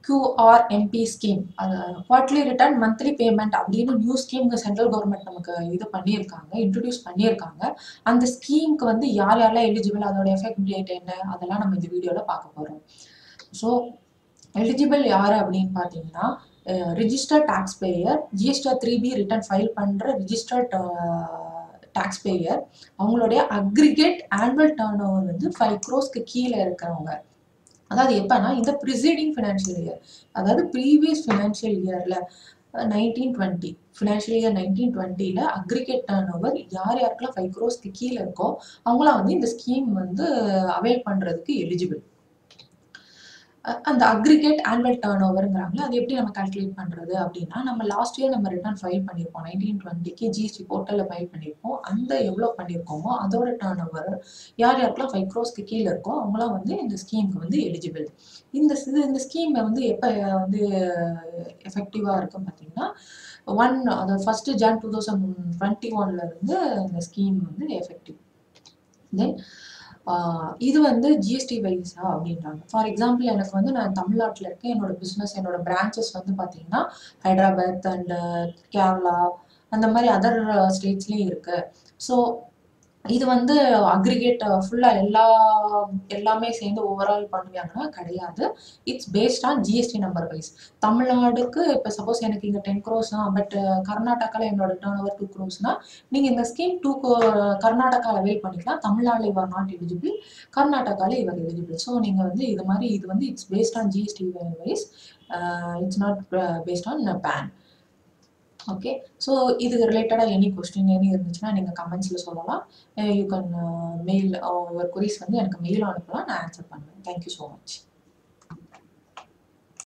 கியூஆர்எம்பி scheme அது quarterly return monthly payment அப்படின்னு new scheme central government நமக்கு இது பண்ணியிருக்காங்க இன்ட்ரடியூஸ் பண்ணியிருக்காங்க அந்த ஸ்கீமுக்கு வந்து யார் யாரெல்லாம் எலிஜிபிள் அதோட எஃபெக்ட் டேட் என்ன அதெல்லாம் நம்ம இந்த வீடியோவில் பார்க்க போகிறோம் ஸோ எலிஜிபிள் யார் அப்படின்னு பார்த்தீங்கன்னா registered taxpayer GST three B return file பண்ணுற ரிஜிஸ்டர்ட் டேக்ஸ் பேயர் அவங்களுடைய அக்ரிகேட் ஆனுவல் டர்ன் ஓவர் வந்து ஃபைவ் க்ரோஸ்க்கு கீழே இருக்கிறவங்க அதாவது எப்பன்னா இந்த ப்ரிசீடிங் ஃபினான்ஷியல் இயர் அதாவது ப்ரீவியஸ் ஃபினான்ஷியல் இயரில் nineteen twenty financial year nineteen டுவெண்ட்டியில் அக்ரிகேட் டர்ன் ஓவர் யார் யாருக்கெல்லாம் ஃபைவ் க்ரோஸ்க்கு கீழே இருக்கோ அவங்களாம் வந்து இந்த ஸ்கீம் வந்து அவைல் பண்ணுறதுக்கு எலிஜிபிள் அந்த அக்ரிகேட் ஆனுவல் டர்ன் ஓவருங்கிறாங்களே அது எப்படி நம்ம கால்குலேட் பண்ணுறது அப்படின்னா நம்ம லாஸ்ட் இயர் நம்ம ரிட்டர்ன் ஃபைல் பண்ணியிருப்போம் நைன்டீன் டுவெண்ட்டிக்கு ஜிஎஸ்டி போர்ட்டலில் ஃபைல் பண்ணியிருப்போம் அந்த எவ்வளோ பண்ணியிருக்கோமோ அதோட டர்ன் ஓவர் யார் யாருக்கெல்லாம் ஃபைவ் க்ரோஸ்க்கு கீழே இருக்கோ அவங்களாம் வந்து இந்த ஸ்கீமுக்கு வந்து எலிஜிபிள் இந்த இது இந்த ஸ்கீம் வந்து எப்போ வந்து எஃபெக்டிவாக இருக்கும் பார்த்தீங்கன்னா ஒன் அதாவது first Jan two thousand twenty ஒன்ல இருந்து இந்த ஸ்கீம் வந்து எஃபெக்டிவ் தென் இது வந்து ஜிஎஸ்டி வைஸா அப்படின்றாங்க ஃபார் எக்ஸாம்பிள் எனக்கு வந்து நான் தமிழ்நாட்டில் இருக்கேன் என்னோட பிஸ்னஸ் என்னோட பிரான்ச்சஸ் வந்து பார்த்தீங்கன்னா ஹைதராபாத் அண்ட் கேரளா அந்த மாதிரி அதர் ஸ்டேட்ஸ்லேயும் இருக்கு ஸோ இது வந்து அக்ரிகேட் ஃபுல்லாக எல்லா எல்லாமே சேர்ந்து ஓவரால் பண்ணுவாங்கன்னா கிடையாது it's based on GST number wise தமிழ்நாடுக்கு இப்போ சப்போஸ் எனக்கு இங்கே டென் க்ரோஸ்னா பட் கர்நாடகாவில் என்னோட டேர்ன் ஓவர் டூ க்ரோஸ்னா நீங்கள் இந்த ஸ்கீம் டூ கர்நாடகாவில் அவைல் பண்ணிக்கலாம் தமிழ்நாட்டில் இவர் நாட் எலிஜிபிள் கர்நாடகாவில் இவர் எலிஜிபிள் ஸோ நீங்கள் வந்து இது மாதிரி இது வந்து it's based on GST wise it's not based on PAN okay so இது ரிலேட்டடாக எனி கொஸ்டின் எனி இருந்துச்சுன்னா நீங்கள் கமெண்ட்ஸில் சொல்லலாம் யூ கேன் மெயில் ஒரு கொரிஸ் வந்து எனக்கு மெயில் அனுப்பலாம் நான் ஆன்சர் பண்ணுவேன் தேங்க்யூ ஸோ மச்